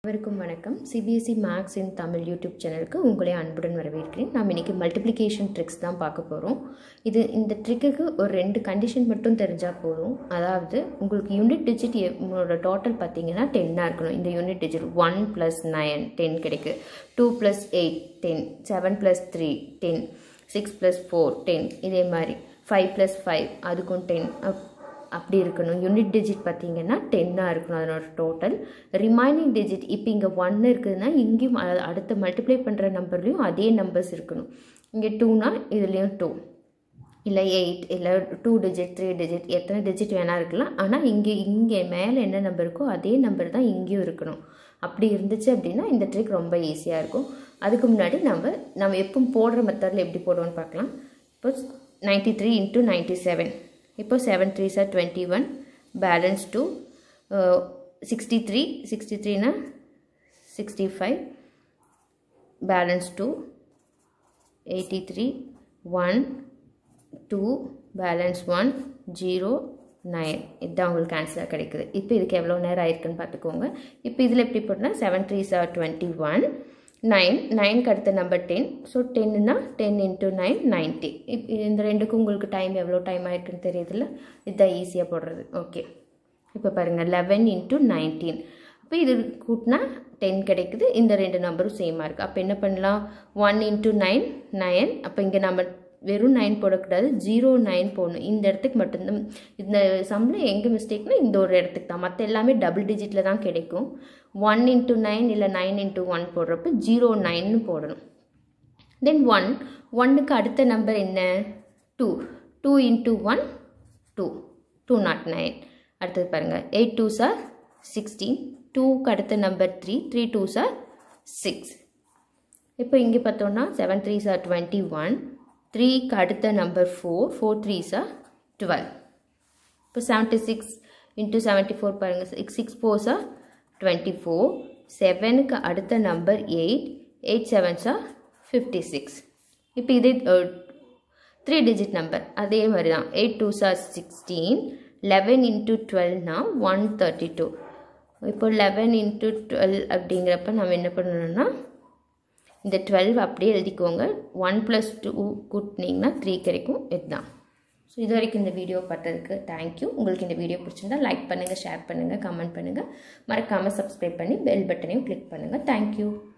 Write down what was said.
அனைவருக்கும் வணக்கம் CBSE maths in Tamil YouTube சேனலுக்கு உங்களை அன்புடன் வரவேற்கிறேன் நாம் இன்றைக்கி மல்டிப்ளிகேஷன் ட்ரிக்ஸ் தான் பார்க்க போகிறோம் இது இந்த ட்ரிக்குக்கு ஒரு ரெண்டு கண்டிஷன் மட்டும் தெரிஞ்சால் போதும் அதாவது உங்களுக்கு யூனிட் டிஜிட் உங்களோட டோட்டல் பார்த்தீங்கன்னா டென்னாக இருக்கணும் இந்த unit digit one plus nine ten கிடைக்கு two plus eight ten seven plus three ten six plus four ten இதே மாதிரி ஃபைவ் ப்ளஸ் ஃபைவ் அதுக்கும் டென் அப்படி இருக்கணும் யூனிட் டிஜிட் பார்த்தீங்கன்னா டென்னாக இருக்கணும் அதனோட டோட்டல் ரிமைனிங் டிஜிட் இப்போ இங்கே ஒன்று இருக்குதுன்னா இங்கேயும் அ- அடுத்த மல்டிப்ளை பண்ணுற நம்பர்லேயும் அதே நம்பர்ஸ் இருக்கணும் இங்கே டூனா இதுலேயும் டூ இல்லை எயிட் இல்லை டூ டிஜிட் த்ரீ டிஜிட் எத்தனை டிஜிட் வேணால் இருக்கலாம் ஆனால் இங்கே இங்கே மேலே என்ன நம்பர் இருக்கோ அதே நம்பர் தான் இங்கேயும் இருக்கணும் அப்படி இருந்துச்சு அப்படின்னா இந்த ட்ரிக் ரொம்ப ஈஸியாக இருக்கும் அதுக்கு முன்னாடி நம்ம நம்ம எப்பவும் போடுற மெத்தடில் எப்படி போடுவோம்னு பார்க்கலாம் இப்போ ninety three into ninety seven இப்போ செவன் த்ரீ சார் twenty one balance two sixty three sixty த்ரீனா sixty five balance two eighty three one two balance one zero nine இதுதான் உங்களுக்கு ஆன்சராக கிடைக்குது இப்போ இதுக்கு எவ்வளோ நேரம் ஆயிருக்குன்னு பார்த்துக்கோங்க இப்போ இதில் எப்படி போட்டால் செவன் த்ரீ சார் டுவெண்ட்டி ஒன் நைன் நைனுக்கு அடுத்த நம்பர் டென் ஸோ டென்னுனா டென் இன்ட்டு நைன் நைன்ட்டி இப்போ இந்த ரெண்டுக்கும் உங்களுக்கு டைம் எவ்வளோ டைம் ஆயிருக்குன்னு தெரியுதுல்ல இதுதான் ஈஸியாக போடுறது ஓகே இப்போ பாருங்கள் லெவன் இன்ட்டு நைன்டீன் அப்போ இது கூட்டினா டென் கிடைக்குது இந்த ரெண்டு நம்பரும் சேமாக இருக்குது அப்போ என்ன பண்ணலாம் ஒன் இன்ட்டு நைன் நைன் அப்போ இங்கே நம்ம வெறும் நைன் போடக்கூடாது ஜீரோ நைன் போடணும் இந்த இடத்துக்கு மட்டும்தான் இந்த சம்மில் எங்கே மிஸ்டேக்னா இந்த ஒரு இடத்துக்கு தான் மற்ற எல்லாமே டபுள் டிஜிட்டில் தான் கிடைக்கும் ஒன் இன்ட்டு நைன் இல்லை நைன் இன்ட்டு ஒன் போடுறப்ப ஜீரோ நைன்னு போடணும் தென் ஒன் ஒன்னுக்கு அடுத்த நம்பர் என்ன two two into one two two not nine அடுத்தது பாருங்கள் எயிட் டூ சார் சிக்ஸ்டீன் டூக்கு அடுத்த நம்பர் த்ரீ த்ரீ டூ சார் சிக்ஸ் இப்போ இங்கே பார்த்தோன்னா செவன் த்ரீ சார் டுவெண்ட்டி ஒன் த்ரீக்கு அடுத்த நம்பர் ஃபோர் ஃபோர் த்ரீ சார் டுவெல் இப்போ seventy six into seventy four பாருங்கள் six six four sir twenty four செவனுக்கு அடுத்த நம்பர் எயிட் எயிட் செவன் சார் ஃபிஃப்டி சிக்ஸ் இப்போ இதே த்ரீ டிஜிட் நம்பர் அதே மாதிரி தான் எயிட் டூ சார் சிக்ஸ்டீன் லெவன் இன்ட்டு டுவெல்னா ஒன் தேர்ட்டி டூ இப்போ லெவன் இன்ட்டு டுவெல் அப்படிங்கிறப்ப நம்ம என்ன பண்ணணும்னா இந்த டுவெல் அப்படியே எழுதிக்கோங்க ஒன் ப்ளஸ் டூ கூட்டினீங்கன்னா த்ரீ கிடைக்கும் இதுதான் ஸோ இது வரைக்கும் இந்த வீடியோ பார்த்ததுக்கு தேங்க்யூ உங்களுக்கு இந்த வீடியோ பிடிச்சிருந்தா லைக் பண்ணுங்கள் ஷேர் பண்ணுங்கள் கமெண்ட் பண்ணுங்கள் மறக்காமல் சப்ஸ்கிரைப் பண்ணி பெல் பட்டனையும் கிளிக் பண்ணுங்கள் தேங்க்யூ